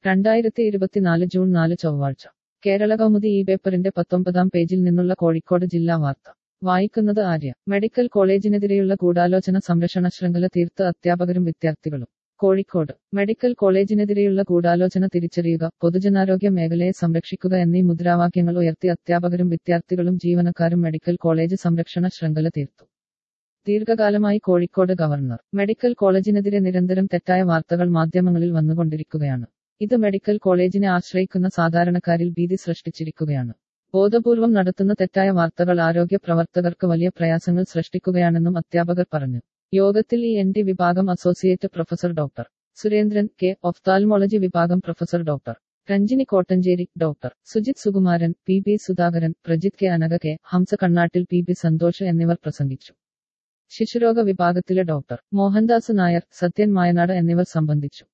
രണ്ടായിരത്തി ഇരുപത്തിനാല് ജൂൺ നാല് ചൊവ്വാഴ്ച കേരള കൗമുദി ഈ പേപ്പറിന്റെ പത്തൊമ്പതാം പേജിൽ നിന്നുള്ള കോഴിക്കോട് ജില്ലാ വാർത്ത വായിക്കുന്നത് ആര്യ മെഡിക്കൽ കോളേജിനെതിരെയുള്ള ഗൂഢാലോചന സംരക്ഷണ ശൃംഖല തീർത്ത് അധ്യാപകരും വിദ്യാർത്ഥികളും കോഴിക്കോട് മെഡിക്കൽ കോളേജിനെതിരെയുള്ള ഗൂഢാലോചന തിരിച്ചറിയുക പൊതുജനാരോഗ്യ മേഖലയെ സംരക്ഷിക്കുക എന്നീ മുദ്രാവാക്യങ്ങൾ ഉയർത്തി അധ്യാപകരും വിദ്യാർത്ഥികളും ജീവനക്കാരും മെഡിക്കൽ കോളേജ് സംരക്ഷണ ശൃംഖല തീർത്തു ദീർഘകാലമായി കോഴിക്കോട് ഗവർണർ മെഡിക്കൽ കോളേജിനെതിരെ നിരന്തരം തെറ്റായ വാർത്തകൾ മാധ്യമങ്ങളിൽ വന്നുകൊണ്ടിരിക്കുകയാണ് ഇത് മെഡിക്കൽ കോളേജിനെ ആശ്രയിക്കുന്ന സാധാരണക്കാരിൽ ഭീതി സൃഷ്ടിച്ചിരിക്കുകയാണ് ബോധപൂർവം നടത്തുന്ന തെറ്റായ വാർത്തകൾ ആരോഗ്യ പ്രവർത്തകർക്ക് വലിയ പ്രയാസങ്ങൾ സൃഷ്ടിക്കുകയാണെന്നും അധ്യാപകർ പറഞ്ഞു യോഗത്തിൽ ഇ എൻ ഡി വിഭാഗം associate professor doctor Surendran K ophthalmology വിഭാഗം professor doctor Ranjini Kottancheri doctor Sujith Sukumaran P B Sudhakaran Prajith K Anaka K Hamsa Kannattil P B Santhosh എന്നിവർ പ്രസംഗിച്ചു ശിശുരോഗ വിഭാഗത്തിലെ ഡോക്ടർ മോഹൻദാസ് നായർ സത്യൻ മായനാട് എന്നിവർ സംബന്ധിച്ചു